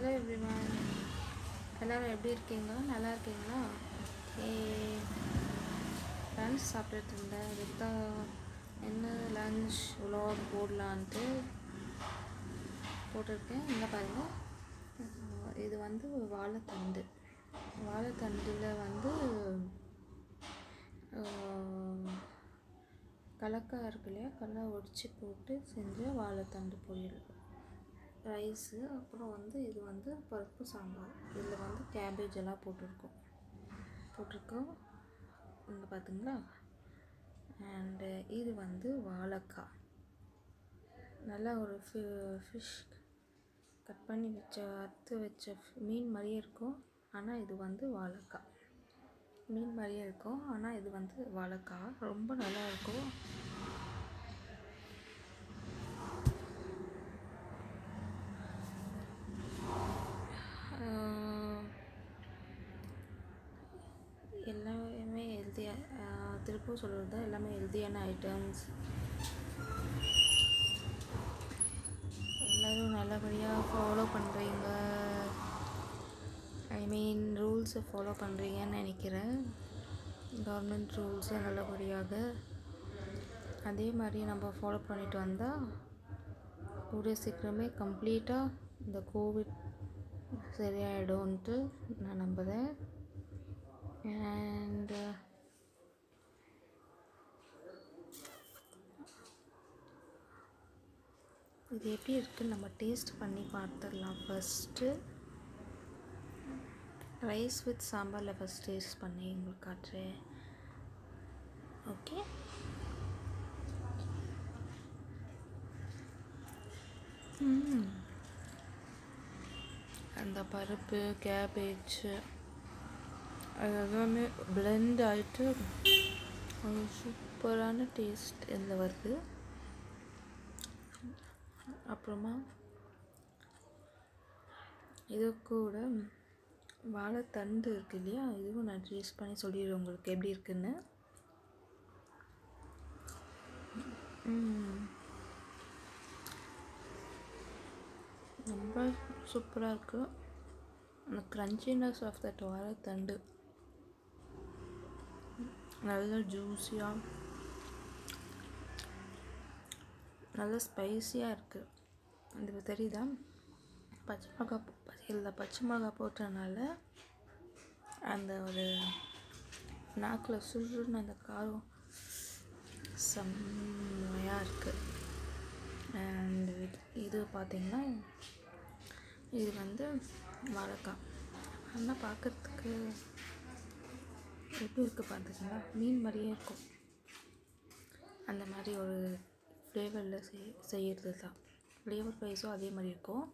Hello everyone எல்லோரும் எப்படி இருக்கீங்க நல்லா இருக்கீங்களா ஏ லன்ச் சாப்பிட்டுட்டு இருந்தேன் அதுக்கு என்ன லன்ச் vlog போடலான்ட்டு போட்டிருக்கேன் இங்கே பாருங்கள் அஹ் இது வந்து வாழைத்தண்டு வாழைத்தண்டில் வந்து அஹ், கலக்காய் இருக்கு இல்லையா கடலை ஒடிச்சு போட்டு செஞ்ச வாழைத்தண்டு பொரியல் ரைஸு அப்புறம் வந்து இது வந்து பருப்பு சாம்பார் இதில் வந்து கேபேஜ் எல்லாம் போட்டிருக்கோம் போட்டிருக்கோம் இங்கே பார்த்தீங்களா அண்டு இது வந்து வாழைக்காய் நல்லா ஒரு ஃபி ஃபிஷ் கட் பண்ணி வச்ச அறுத்து வச்ச f- மீன் மாதிரியே இருக்கும் ஆனால் இது வந்து வாழைக்காய் மீன் மாதிரியே இருக்கும் ஆனால் இது வந்து வாழைக்காய் ரொம்ப நல்லா இருக்கும் ஆஹ் எல்லாமே ஹெல்த்தியாக திருப்பவும் சொல்கிறது எல்லாமே ஹெல்த்தியான ஐட்டம்ஸ் எல்லோரும் நல்லபடியாக ஃபாலோ பண்ணுறீங்க ஐ மீன் ரூல்ஸை ஃபாலோ பண்ணுறீங்கன்னு நினைக்கிறேன் கவர்மெண்ட் ரூல்ஸை நல்லபடியாக அதே மாதிரி நம்ம ஃபாலோ பண்ணிட்டு வந்தால் கூடிய சீக்கிரமே கம்ப்ளீட்டாக இந்த கோவிட் சரியாயிடும்ன்ட்டு நான் நம்புகிறேன் அண்ட் இது எப்படி இருக்குன்னு நம்ம டேஸ்ட் பண்ணி பார்த்துடலாம் ஃபஸ்ட்டு ரைஸ் வித் சாம்பாரில் ஃபஸ்ட் டேஸ்ட் பண்ணி உங்களுக்கு காட்டுறேன் ஓகே அந்த பருப்பு கேபேஜ் அது எல்லாமே blend ஆகிட்டு ஒரு சூப்பரான டேஸ்ட் இதில் வருது அப்புறமா இது கூட வாழைத்தண்டு இருக்கு இல்லையா இதுவும் நான் டேஸ்ட் பண்ணி சொல்லிடுறேன் உங்களுக்கு எப்படி இருக்குன்னு ம். ரொம்ப சூப்பராக இருக்கு அந்த க்ரன்ச்சினஸ் ஆஃப் தட் வாழைத்தண்டு நல்ல ஜூஸியாக நல்ல ஸ்பைஸியாக இருக்குது இது தெரியுதா பச்சை மிளகா இல்லை பச்சை மிளகா போட்டனால அந்த ஒரு நாக்கில் சுருன்னு அந்த காரம் செம்மையாக இருக்குது அண்ட் இது பார்த்திங்கன்னா இது வந்து வாழைக்காய் ஆனால் பார்க்குறதுக்கு எப்படி இருக்குது பார்த்துங்களா மீன் மாதிரியே இருக்கும் அந்த மாதிரி ஒரு ஃப்ளேவரில் செய் செய்கிறது தான் ஃப்ளேவர் ப்ரைஸும் அதே மாதிரி இருக்கும்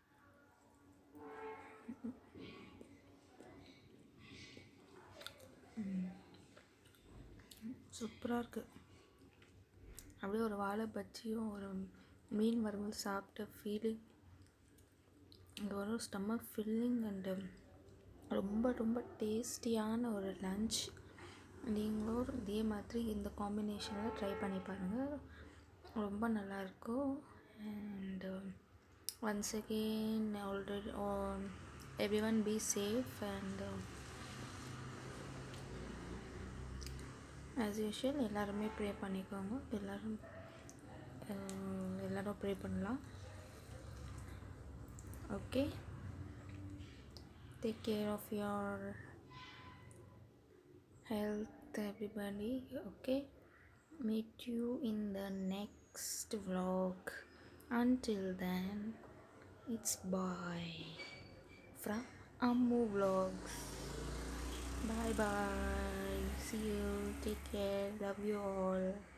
சூப்பராக இருக்குது அப்படியே ஒரு வாழை பஜ்ஜியும் ஒரு மீன் வறுவல் சாப்பிட்ட ஃபீலிங் இங்கே ஒரு ஸ்டமக் ஃபில்லிங் அண்டு ரொம்ப ரொம்ப டேஸ்டியான ஒரு லன்ச் நீங்களும் இதே மாதிரி இந்த காம்பினேஷனில் ட்ரை பண்ணி பாருங்கள் ரொம்ப நல்லாயிருக்கும் and once again already everyone be safe and as usual எல்லாருமே ப்ரே பண்ணிக்கோங்க எல்லோரும் எல்லோரும் ப்ரே பண்ணலாம் okay take care of your health everybody okay meet you in the next vlog until then it's bye from ammu vlogs bye bye see you take care love you all